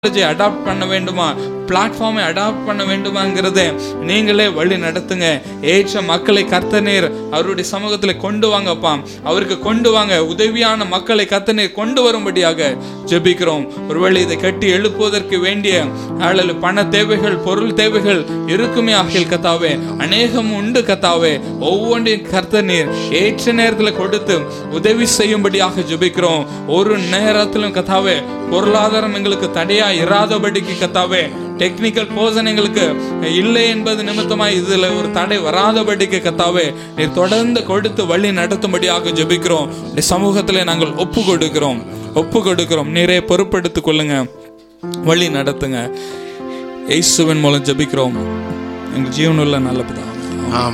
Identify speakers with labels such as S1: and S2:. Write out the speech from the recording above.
S1: Technology adapt பண்ண வேண்டுமா பிளாட்ஃபார்மை adapt பண்ண வேண்டுமாங்கிறத நீங்களே வழி நடத்துங்க ஏற்ற மக்களை கர்த்தநீர் அவருடைய சமூகத்தில் கொண்டு வாங்கப்பா அவருக்கு கொண்டு வாங்க உதவியான மக்களை கர்த்தநீர் கொண்டு வரும்படியாக ஜெபிக்கிறோம் ஒருவேளை இதை கட்டி எழுப்புவதற்கு வேண்டிய அல்லது பண தேவைகள் பொருள் தேவைகள் இருக்குமே ஆகில் கத்தாவே அநேகம் உண்டு கத்தாவே ஒவ்வொன்றையும் கர்த்தநீர் ஏற்ற நேரத்தில் கொடுத்து உதவி செய்யும்படியாக ஜெபிக்கிறோம் ஒரு நேரத்திலும் கத்தாவே பொருளாதாரம் எங்களுக்கு தடையா இராதபடிக்கு கத்தாவே டெக்னிக்கல் போர்ஷன் எங்களுக்கு இல்லை என்பது நிமித்தமாய் இதுல ஒரு தடை வராதபடிக்கு கத்தாவே நீர் தொடர்ந்து கொடுத்து வழி நடத்தும்படியாக ஜெபிக்கிறோம் இந்த சமூகத்துல நாங்கள் ஒப்பு கொடுக்கிறோம் ஒப்பு கொடுக்கிறோம் நீரே பொறுப்பெடுத்துக் கொள்ளுங்க வழி நடத்துங்க இயேசுவின் மூலம் ஜெபிக்கிறோம் எங்கள் ஜீவனுள்ள நல்ல பிதாவே.
S2: ஆமென்